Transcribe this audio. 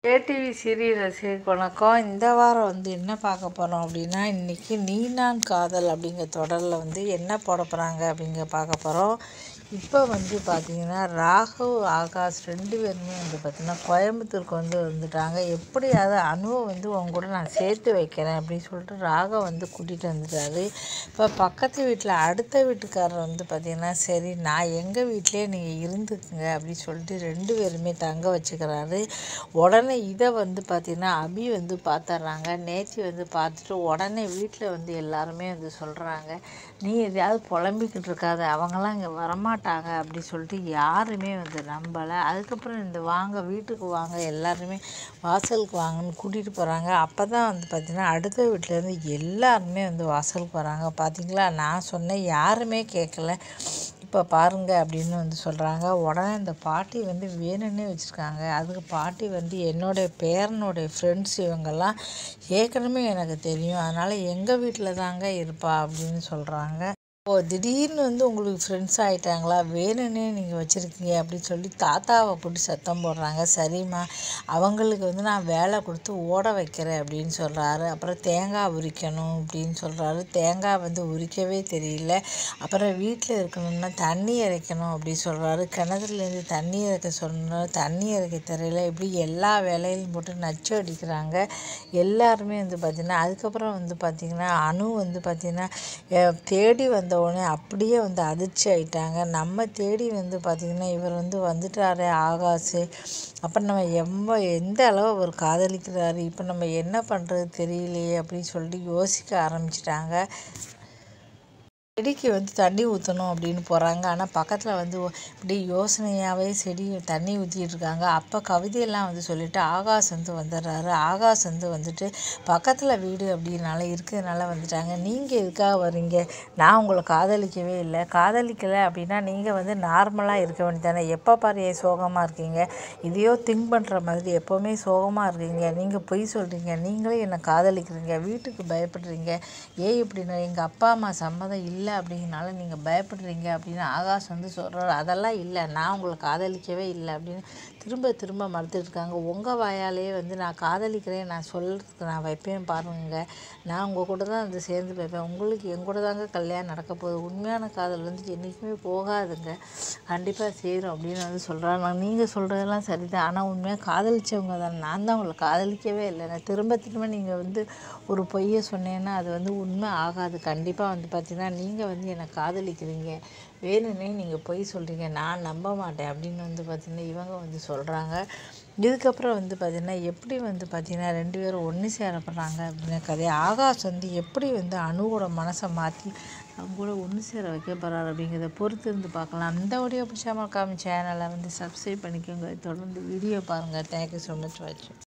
ATV serial ரசிகர்களுக்கு வணக்கம் இந்த வாரம் வந்து என்ன பார்க்க போகிறோம் அப்படின்னா இன்றைக்கி நீ நான் காதல் அப்படிங்கிற தொடரில் வந்து என்ன போட போகிறாங்க அப்படிங்கிற பார்க்க போகிறோம் இப்போ வந்து பார்த்திங்கன்னா ராகவ் ஆகாஷ் ரெண்டு பேருமே வந்து பார்த்திங்கன்னா கோயம்புத்தூருக்கு வந்து வந்துட்டாங்க எப்படியாவது அணுவை வந்து உங்க கூட நான் சேர்த்து வைக்கிறேன் அப்படின்னு சொல்லிட்டு ராகவ் வந்து கூட்டிகிட்டு வந்துட்டாரு இப்போ பக்கத்து வீட்டில் அடுத்த வீட்டுக்காரர் வந்து பார்த்திங்கன்னா சரி நான் எங்கள் வீட்டிலே நீங்கள் இருந்துக்குங்க அப்படின்னு சொல்லிட்டு ரெண்டு பேருமே தங்க வச்சுக்கிறாரு உடனே இதை வந்து பார்த்திங்கன்னா அபி வந்து பார்த்துட்றாங்க நேத்தி வந்து பார்த்துட்டு உடனே வீட்டில் வந்து எல்லாருமே வந்து சொல்கிறாங்க நீ எதையாவது புலம்பிக்கிட்டு இருக்காத அவங்கெல்லாம் இங்கே வரமாட்டாங்க அப்படி சொல்லிட்டு யாருமே வந்து நம்பலை அதுக்கப்புறம் இந்த வாங்க வீட்டுக்கு வாங்க எல்லாருமே வாசலுக்கு வாங்கன்னு கூட்டிகிட்டு போகிறாங்க அப்போ தான் வந்து பார்த்திங்கன்னா அடுத்த வீட்டிலேருந்து எல்லாருமே வந்து வாசலுக்கு வராங்க பார்த்தீங்களா நான் சொன்னேன் யாருமே கேட்கல இப்போ பாருங்க அப்படின்னு வந்து சொல்கிறாங்க உடனே இந்த பாட்டி வந்து வேணும்னே வச்சுருக்காங்க அதுக்கு பாட்டி வந்து என்னுடைய பேரனுடைய ஃப்ரெண்ட்ஸ் இவங்கெல்லாம் ஏற்கனவே எனக்கு தெரியும் அதனால் எங்கள் வீட்டில் தாங்க இருப்பா அப்படின்னு சொல்கிறாங்க ஓ திடீர்னு வந்து உங்களுக்கு ஃப்ரெண்ட்ஸ் ஆகிட்டாங்களா வேணும்னே நீங்கள் வச்சுருக்கீங்க அப்படின்னு சொல்லி தாத்தாவை கூட்டி சத்தம் போடுறாங்க சரிம்மா அவங்களுக்கு வந்து நான் வேலை கொடுத்து ஓட வைக்கிறேன் அப்படின்னு சொல்கிறாரு அப்புறம் தேங்காய் உரிக்கணும் அப்படின்னு சொல்கிறாரு தேங்காய் வந்து உரிக்கவே தெரியல அப்புறம் வீட்டில் இருக்கணும்னா தண்ணி இறைக்கணும் அப்படி சொல்கிறாரு கிணத்துலேருந்து தண்ணி இறைக்க சொன்னார் தண்ணி இறைக்க தெரியல இப்படி எல்லா வேலையிலும் போட்டு நச்சு அடிக்கிறாங்க எல்லாருமே வந்து பார்த்திங்கன்னா அதுக்கப்புறம் வந்து பார்த்திங்கன்னா அணு வந்து பார்த்திங்கன்னா அஹ், தேடி வந்த உடனே அப்படியே வந்து அதிர்ச்சி ஆயிட்டாங்க நம்ம தேடி வந்து பார்த்திங்கன்னா இவர் வந்து வந்துட்டாரே ஆகாஷ் அப்புறம் நம்ம எம்ப எந்த அளவு அவர் காதலிக்கிறாரு இப்போ நம்ம என்ன பண்ணுறது தெரியலையே அப்படின்னு சொல்லிட்டு யோசிக்க ஆரம்பிச்சிட்டாங்க செடிக்கு வந்து தண்ணி ஊற்றணும் அப்படின்னு போகிறாங்க ஆனால் பக்கத்தில் வந்து ஒ- இப்படி யோசனையாகவே செடி தண்ணி ஊற்றிட்டு இருக்காங்க அப்போ கவிதையெல்லாம் வந்து சொல்லிட்டு ஆகாஷ் வந்து வந்துடுறாரு ஆகாஷ் வந்து வந்துட்டு பக்கத்தில் வீடு அப்படின்னால இருக்கிறதுனால வந்துட்டாங்க நீங்கள் எதுக்காக வர்றீங்க நான் உங்களை காதலிக்கவே இல்லை காதலிக்கலை அப்படின்னா நீங்கள் வந்து நார்மலாக இருக்க வேண்டியதானே எப்போ பாரு ஏன் சோகமாக இருக்கீங்க இதையோ திங்க் பண்ணுற மாதிரி எப்போவுமே சோகமாக இருக்கீங்க நீங்கள் பொய் சொல்கிறீங்க நீங்களே என்னை காதலிக்கிறீங்க வீட்டுக்கு பயப்படுறீங்க ஏன் இப்படின்னா எங்கள் அப்பா அம்மா சம்மதம் இல்லை அப்படிங்கனால நீங்கள் பயப்படுறீங்க அப்படின்னு ஆகாஷ் வந்து சொல்கிறாரு அதெல்லாம் இல்லை நான் உங்களை காதலிக்கவே இல்லை அப்படின்னு திரும்ப திரும்ப மறுத்துட்டு இருக்காங்க உங்கள் வாயாலேயே வந்து நான் காதலிக்கிறேன் நான் சொல்கிறதுக்கு நான் வைப்பேன் பாருங்க நான் உங்கள் கூட தான் வந்து சேர்ந்து வைப்பேன் உங்களுக்கு என் கூட தாங்க கல்யாணம் நடக்க போகுது உண்மையான காதல் வந்து என்றைக்குமே போகாதுங்க கண்டிப்பாக சேரும் அப்படின்னு வந்து சொல்கிறாங்க நீங்கள் சொல்கிறதெல்லாம் சரிதான் ஆனால் உண்மையாக காதலிச்சவங்க தான் நான் தான் உங்களை காதலிக்கவே இல்லை நான் திரும்ப திரும்ப நீங்கள் வந்து ஒரு பொய்யை சொன்னேன்னா அது வந்து உண்மை ஆகாது கண்டிப்பாக வந்து பார்த்தீங்கன்னா நீங்கள் வந்து என்னை காதலிக்கிறீங்க வேணும்னே நீங்கள் பொய் சொல்கிறீங்க நான் நம்ப மாட்டேன் அப்படின்னு வந்து பார்த்தீங்கன்னா இவங்க வந்து சொல்கிறாங்க இதுக்கப்புறம் வந்து பார்த்திங்கன்னா எப்படி வந்து பார்த்திங்கன்னா ரெண்டு பேரும் ஒன்று சேரப்படுறாங்க அப்படிங்கிற கதையை ஆகாஷ் வந்து எப்படி வந்து அணுவோட மனசை மாற்றி அவங்க கூட ஒன்று சேர வைக்க போகிறாரு அப்படிங்கிறத பொறுத்து இருந்து பார்க்கலாம் இந்த வீடியோ பிடிச்சா மறக்காம சேனலை வந்து சப்ஸ்கிரைப் பண்ணிக்கோங்க தொடர்ந்து வீடியோ பாருங்கள் தேங்க்யூ ஸோ மச் வாட்சிங்